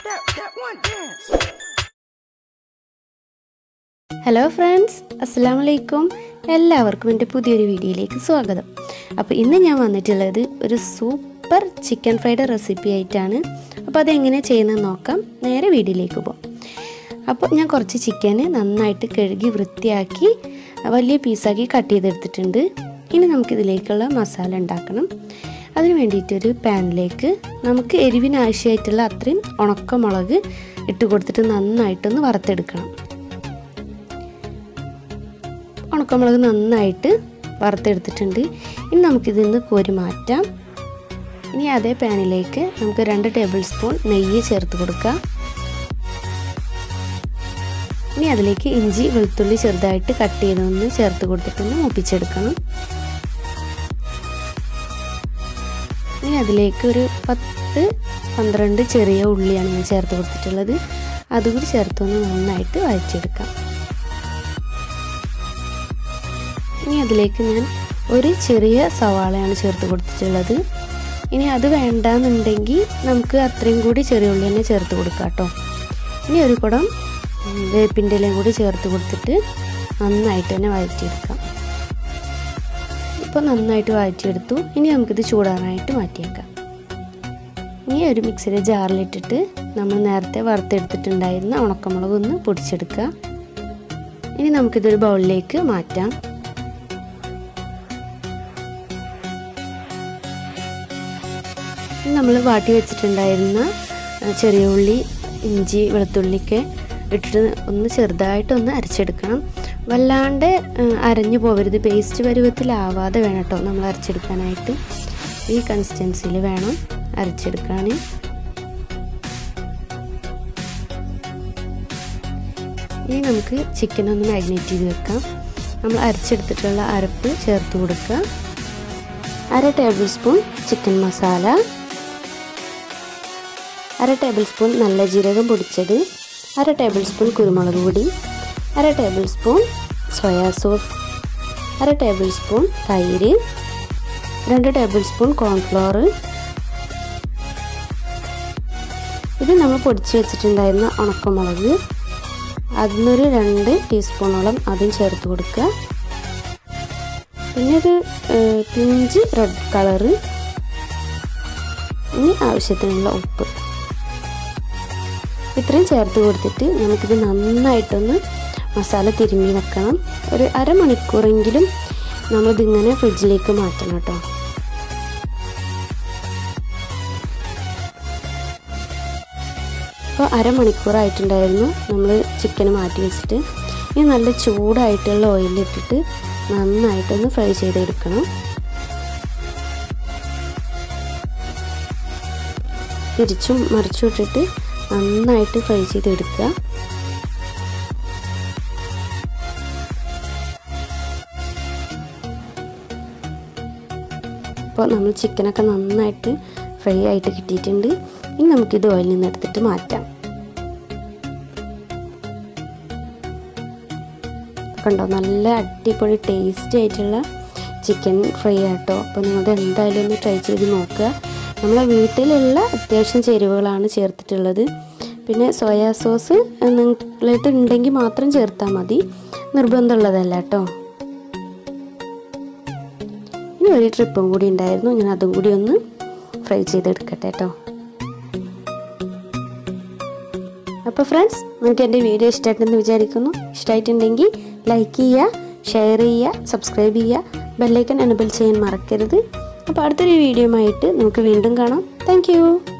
that, that one dance. Hello friends അസ്സാം വലൈക്കും എല്ലാവർക്കും എൻ്റെ പുതിയൊരു വീഡിയോയിലേക്ക് സ്വാഗതം അപ്പോൾ ഇന്ന് ഞാൻ വന്നിട്ടുള്ളത് ഒരു സൂപ്പർ ചിക്കൻ ഫ്രൈഡ് റെസിപ്പി ആയിട്ടാണ് അപ്പോൾ അതെങ്ങനെ ചെയ്യുന്നത് നോക്കാം നേരെ വീഡിയോയിലേക്ക് പോകാം അപ്പോൾ ഞാൻ കുറച്ച് ചിക്കന് നന്നായിട്ട് കഴുകി വൃത്തിയാക്കി വലിയ പീസാക്കി കട്ട് ചെയ്തെടുത്തിട്ടുണ്ട് ഇനി നമുക്കിതിലേക്കുള്ള മസാല ഉണ്ടാക്കണം അതിന് വേണ്ടിയിട്ടൊരു പാനിലേക്ക് നമുക്ക് എരിവിന് ആവശ്യമായിട്ടുള്ള അത്രയും ഉണക്കമുളക് ഇട്ട് കൊടുത്തിട്ട് നന്നായിട്ടൊന്ന് വറുത്തെടുക്കണം ഉണക്കമുളക് നന്നായിട്ട് വറുത്തെടുത്തിട്ടുണ്ട് ഇനി നമുക്കിതിൽ നിന്ന് കോരി മാറ്റാം ഇനി അതേ പാനിലേക്ക് നമുക്ക് രണ്ട് ടേബിൾ സ്പൂൺ നെയ്യ് ചേർത്ത് കൊടുക്കാം ഇനി അതിലേക്ക് ഇഞ്ചി വെളുത്തുള്ളി ചെറുതായിട്ട് കട്ട് ചെയ്തൊന്ന് ചേർത്ത് കൊടുത്തിട്ടൊന്ന് മൂപ്പിച്ചെടുക്കണം ഇനി അതിലേക്ക് ഒരു പത്ത് പന്ത്രണ്ട് ചെറിയ ഉള്ളിയാണ് ഞാൻ ചേർത്ത് കൊടുത്തിട്ടുള്ളത് അതുകൂടി ചേർത്തൊന്ന് നന്നായിട്ട് വഴച്ചെടുക്കാം ഇനി അതിലേക്ക് ഞാൻ ഒരു ചെറിയ സവാളയാണ് ചേർത്ത് കൊടുത്തിട്ടുള്ളത് ഇനി അത് വേണ്ടാന്നുണ്ടെങ്കിൽ നമുക്ക് അത്രയും കൂടി ചെറിയ ഉള്ളി തന്നെ ചേർത്ത് കൊടുക്കാം കേട്ടോ ഇനി ഒരു കുടം വേപ്പിൻ്റെ ഇലയും കൂടി ചേർത്ത് കൊടുത്തിട്ട് നന്നായിട്ട് തന്നെ വഴറ്റിയെടുക്കാം ഇപ്പോൾ നന്നായിട്ട് വഴറ്റിയെടുത്തു ഇനി നമുക്കിത് ചൂടാറാനായിട്ട് മാറ്റിയേക്കാം ഇനി ഒരു മിക്സിയുടെ ജാറിലിട്ടിട്ട് നമ്മൾ നേരത്തെ വറുത്തെടുത്തിട്ടുണ്ടായിരുന്ന ഉണക്കമുളക് ഒന്ന് പൊടിച്ചെടുക്കുക ഇനി നമുക്കിതൊരു ബൗളിലേക്ക് മാറ്റാം നമ്മൾ വാട്ടി വെച്ചിട്ടുണ്ടായിരുന്ന ചെറിയ ഉള്ളി ഇഞ്ചി വെളുത്തുള്ളിയൊക്കെ ഇട്ടിട്ട് ഒന്ന് ചെറുതായിട്ടൊന്ന് അരച്ചെടുക്കണം വല്ലാണ്ട് അരഞ്ഞു പോകരുത് പേസ്റ്റ് പരുവത്തിലാവാതെ വേണം കേട്ടോ നമ്മൾ അരച്ചെടുക്കാനായിട്ട് ഈ കൺസിസ്റ്റൻസിയിൽ വേണം അരച്ചെടുക്കാൻ ഇനി നമുക്ക് ചിക്കൻ ഒന്ന് മാഗ്നേറ്റ് ചെയ്ത് വെക്കാം നമ്മൾ അരച്ചെടുത്തിട്ടുള്ള അരപ്പ് ചേർത്ത് കൊടുക്കുക അര ടേബിൾ സ്പൂൺ ചിക്കൻ മസാല അര ടേബിൾ സ്പൂൺ നല്ല ജീരകം പൊടിച്ചത് അര ടേബിൾ സ്പൂൺ കുരുമുളക് പൊടി അര ടേബിൾ സ്പൂൺ സോയാ സോസ് അര ടേബിൾ സ്പൂൺ തൈര് രണ്ട് ടേബിൾ സ്പൂൺ കോൺഫ്ലോർ ഇത് നമ്മൾ പൊടിച്ച് വെച്ചിട്ടുണ്ടായിരുന്ന ഉണക്കമുളക് അതിനൊരു രണ്ട് ടീസ്പൂണോളം അതും ചേർത്ത് കൊടുക്കുക പിന്നെ ഒരു പിഞ്ച് റെഡ് കളറ് ഇനി ആവശ്യത്തിനുള്ള ഉപ്പ് ഇത്രയും ചേർത്ത് കൊടുത്തിട്ട് നമുക്കിത് നന്നായിട്ടൊന്ന് മസാല തിരുമ്മി വെക്കണം ഒരു അരമണിക്കൂറെങ്കിലും നമ്മളിതിങ്ങനെ ഫ്രിഡ്ജിലേക്ക് മാറ്റണം കേട്ടോ അപ്പോൾ അരമണിക്കൂറായിട്ടുണ്ടായിരുന്നു നമ്മൾ ചിക്കൻ മാറ്റി വെച്ചിട്ട് ഇനി നല്ല ചൂടായിട്ടുള്ള ഓയിലിട്ടിട്ട് നന്നായിട്ടൊന്ന് ഫ്രൈ ചെയ്തെടുക്കണം തിരിച്ചും മറിച്ചും ഇട്ടിട്ട് നന്നായിട്ട് ഫ്രൈ ചെയ്തെടുക്കുക അപ്പോൾ നമ്മൾ ചിക്കനൊക്കെ നന്നായിട്ട് ഫ്രൈ ആയിട്ട് കിട്ടിയിട്ടുണ്ട് ഇനി നമുക്കിത് ഓയിലിൽ നിന്ന് എടുത്തിട്ട് മാറ്റാം കണ്ടോ നല്ല അടിപൊളി ടേസ്റ്റി ആയിട്ടുള്ള ചിക്കൻ ഫ്രൈ ആട്ടോ അപ്പോൾ നിങ്ങളത് എന്തായാലും ഒന്ന് ട്രൈ ചെയ്ത് നോക്കുക നമ്മളെ വീട്ടിലുള്ള അത്യാവശ്യം ചേരുവകളാണ് ചേർത്തിട്ടുള്ളത് പിന്നെ സോയാ സോസ് നിങ്ങളിട്ട് ഉണ്ടെങ്കിൽ മാത്രം ചേർത്താൽ മതി നിർബന്ധമുള്ളതല്ല കേട്ടോ ഇനി ഒരു ട്രിപ്പും കൂടി ഉണ്ടായിരുന്നു ഞാൻ അതും കൂടി ഒന്ന് ഫ്രൈ ചെയ്തെടുക്കട്ടെ കേട്ടോ അപ്പോൾ ഫ്രണ്ട്സ് നിങ്ങൾക്ക് എൻ്റെ വീഡിയോ ഇഷ്ടമായിട്ടെന്ന് വിചാരിക്കുന്നു ഇഷ്ടമായിട്ടുണ്ടെങ്കിൽ ലൈക്ക് ചെയ്യുക ഷെയർ ചെയ്യുക സബ്സ്ക്രൈബ് ചെയ്യുക ബെല്ലൈക്കൺ എനബിൾ ചെയ്യാൻ മറക്കരുത് അപ്പോൾ അടുത്തൊരു വീഡിയോ ആയിട്ട് നമുക്ക് വീണ്ടും കാണാം താങ്ക്